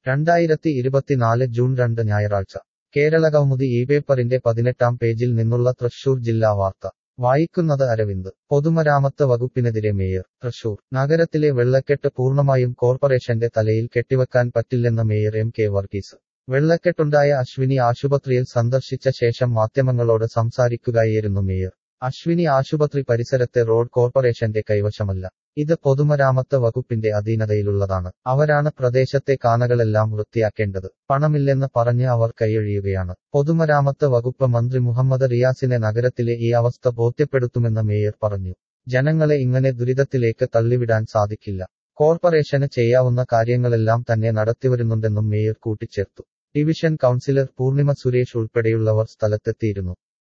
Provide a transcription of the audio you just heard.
രണ്ടായിരത്തി ഇരുപത്തിനാല് ജൂൺ രണ്ട് ഞായറാഴ്ച കേരളകൗമുദി ഈ പേപ്പറിന്റെ പതിനെട്ടാം പേജിൽ നിന്നുള്ള തൃശൂർ ജില്ലാ വാർത്ത വായിക്കുന്നത് അരവിന്ദ് പൊതുമരാമത്ത് വകുപ്പിനെതിരെ മേയർ തൃശൂർ നഗരത്തിലെ വെള്ളക്കെട്ട് പൂർണ്ണമായും കോർപ്പറേഷന്റെ തലയിൽ കെട്ടിവെക്കാൻ പറ്റില്ലെന്ന് മേയർ എം കെ വർഗീസ് വെള്ളക്കെട്ടുണ്ടായ അശ്വിനി ആശുപത്രിയിൽ സന്ദർശിച്ച ശേഷം മാധ്യമങ്ങളോട് സംസാരിക്കുകയായിരുന്നു മേയർ അശ്വിനി ആശുപത്രി പരിസരത്തെ റോഡ് കോർപ്പറേഷന്റെ കൈവശമല്ല ഇത് പൊതുമരാമത്ത് വകുപ്പിന്റെ അധീനതയിലുള്ളതാണ് അവരാണ് പ്രദേശത്തെ കാനകളെല്ലാം വൃത്തിയാക്കേണ്ടത് പണമില്ലെന്ന് പറഞ്ഞ് അവർ കൈയൊഴിയുകയാണ് പൊതുമരാമത്ത് വകുപ്പ് മന്ത്രി മുഹമ്മദ് റിയാസിനെ നഗരത്തിലെ ഈ അവസ്ഥ ബോധ്യപ്പെടുത്തുമെന്ന് മേയർ പറഞ്ഞു ജനങ്ങളെ ഇങ്ങനെ ദുരിതത്തിലേക്ക് തള്ളിവിടാൻ സാധിക്കില്ല കോർപ്പറേഷന് ചെയ്യാവുന്ന കാര്യങ്ങളെല്ലാം തന്നെ നടത്തിവരുന്നുണ്ടെന്നും മേയർ കൂട്ടിച്ചേർത്തു ഡിവിഷൻ കൗൺസിലർ പൂർണിമ സുരേഷ് ഉൾപ്പെടെയുള്ളവർ സ്ഥലത്തെത്തിയിരുന്നു